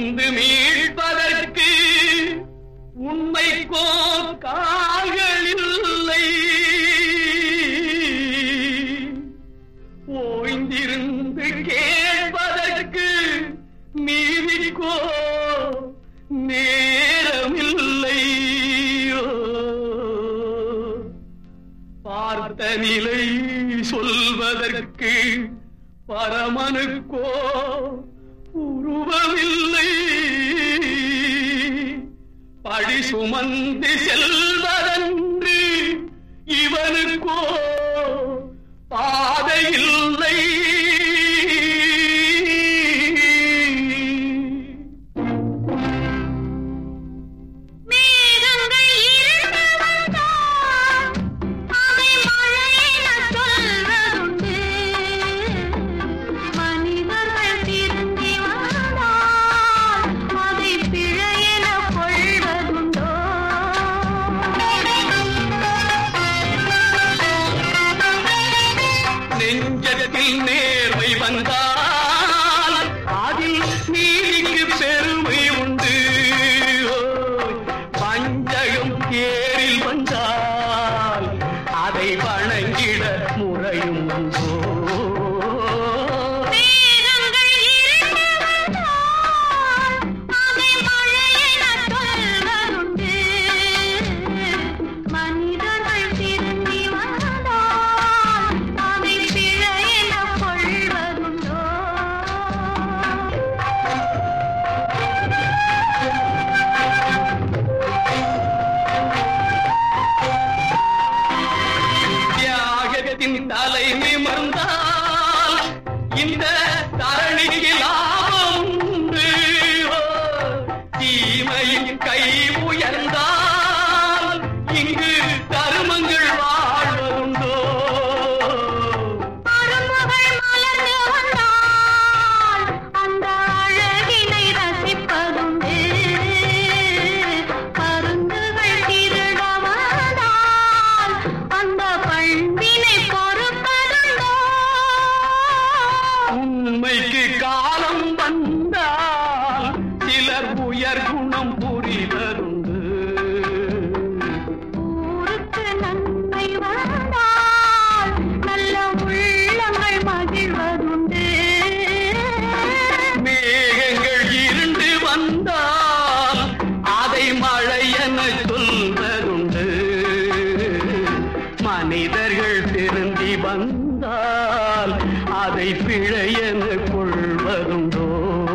வந்து மீட்பதற்கு உண்மைக்கோ கால்களில்லை ஓய்ந்திருந்து கேட்பதற்கு நீதிக்கோ நேரமில்லை பார்த்த நிலை சொல்வதற்கு பரமனுக்கோ உருவமில்லை பழி சுமந்து செல்வதன்று இவனுக்கோ பாதையில்லை மேகங்கள் இரண்டு வந்தால் அவை மழையெனச் சொல்வதுண்டு. மனிதர்கள் திரும்பி வந்தால் அதை பிழையெனக் கொள்வதுண்டோ? நெஞ்சத்தில் நேர்மை வந்தால் அதில் நீதிக்கு பெருமை உண்டு ஓய், வஞ்சகம் தேரில் வந்தால் அதை வணங்கிட முறையும் உண்டோ மேகங்கள் இரண்டு வந்தால் அவை மழையெனச் சொல்வதுண்டு. மனிதர்கள் திரும்பி வந்தால் அதை பிழையெனக் கொள்வதுண்டோ? தியாகத்தின் தலை நிமிர்ந்தால் இந்த தரணிக்கு லாபம் உண்டு ஓ, தீமையின் கை உயர்ந்தால் இங்கு தருமங்கள் வாழ்வதுண்டோ அரும்புகள் மலர்ந்து வந்தால் அந்த அழகினை ரசிப்பதுண்டு. பருந்துகள் திருட வந்தால் அந்த பண்பினை பொறுப்பதுண்டோ? உண்மைக்கு காலம் வந்தால் சிலர் உயர் குணம் புரிவதுண்டு ஊருக்கு நன்மை வந்தால் நல்ல உள்ளங்கள் மகிழ்வதுண்டு மேகங்கள் இருண்டு வந்தால் அதை மழை என சொல்வதுண்டு மனிதர்கள் திருந்தி வந்தால் அதை பிழை என கொள்வதுண்டோ